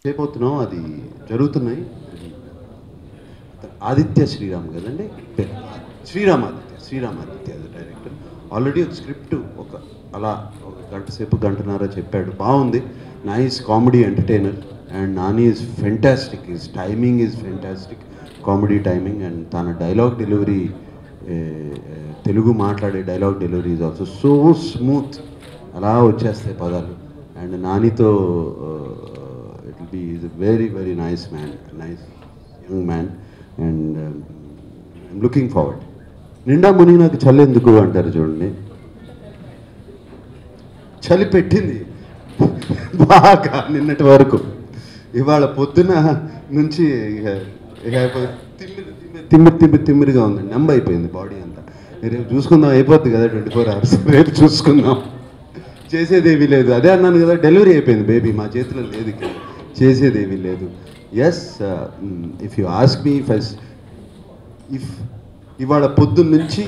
అయిపోతున్నాం అది జరుగుతున్నాయి అది ఆదిత్య శ్రీరామ్ కదండి పేరు. శ్రీరామ్ ఆదిత్య శ్రీరామ్ ఆదిత్య అది డైరెక్టర్ ఆల్రెడీ ఒక స్క్రిప్ట్ ఒక అలా ఒక గంట సేపు గంటన్నర చెప్పాడు బాగుంది nice comedy entertainer and Nani is fantastic is timing is fantastic comedy timing and తన డైలాగ్ డెలివరీ తెలుగు మాట్లాడే dialogue delivery is also so smooth అలా వచ్చేస్తాయి పదాలు అండ్ నానితో it will be is very very nice man nice young man and I'm looking forward నిండా ముని నాకు చలి ఎందుకు అంటారు చూడండి చలి పెట్టింది బాగా నిన్నటి వరకు ఇవాళ పొద్దున నుంచి ఇక ఇక అయిపోయి తిమ్మిరి తిమ్మిరి తిమ్మిరి తిమ్మిరి తిమ్మిరిగా ఉందండి నెంబ అయిపోయింది బాడీ అంతా రేపు చూసుకుందాం అయిపోద్ది కదా ట్వంటీ ఫోర్ అవర్స్ రేపు చూసుకుందాం చేసేది ఏమీ లేదు అదే అన్నాను కదా డెలివరీ అయిపోయింది బేబీ మా చేతిలో లేదు ఇక్కడ చేసేది ఏమీ లేదు yes if you ask me first if ఇవాళ పొద్దున్న నుంచి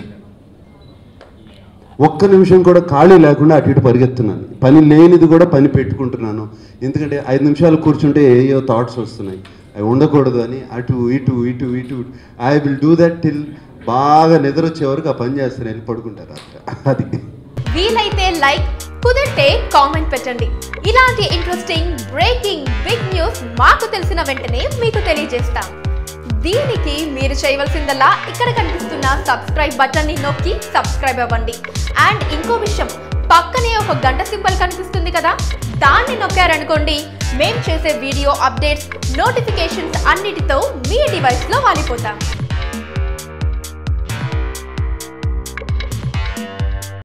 ఒక్క నిమిషం కూడా ఖాళీ లేకుండా అటు ఇటు పరిగెత్తున్నాను పని లేనిది కూడా పని పెట్టుకుంటున్నాను ఎందుకంటే ఐదు నిమిషాలు కూర్చుంటే ఏయో థాట్స్ వస్తున్నాయి అవి ఉండకూడదు అని అటు ఇటు ఇటు ఇటు I will do that till బాగా నిద్ర వచ్చే వరకు ఆ పని చేస్తాను వెళ్ళి పడుకుంటారు అట్లా అది వీలైతే లైక్ కుదిరితే కామెంట్ పెట్టండి ఇలాంటి ఇంట్రెస్టింగ్ బ్రేకింగ్ బిగ్ న్యూస్ మాకు తెలిసిన వెంటనే మీకు తెలియజేస్తాం దీనికి మీరు చేయవలసిందల్లా ఇక్కడ కనిపిస్తున్న సబ్స్క్రైబ్ బటన్ ని నొక్కి సబ్స్క్రైబ్ అవ్వండి అండ్ ఇంకో విషయం పక్కనే ఒక గంట సింబల్ కనిపిస్తుంది కదా దాన్ని నొక్కారనుకోండి మేం చేసే వీడియో అప్డేట్స్ నోటిఫికేషన్స్ అన్నిటితో మీ డివైస్లో వాలిపోతాం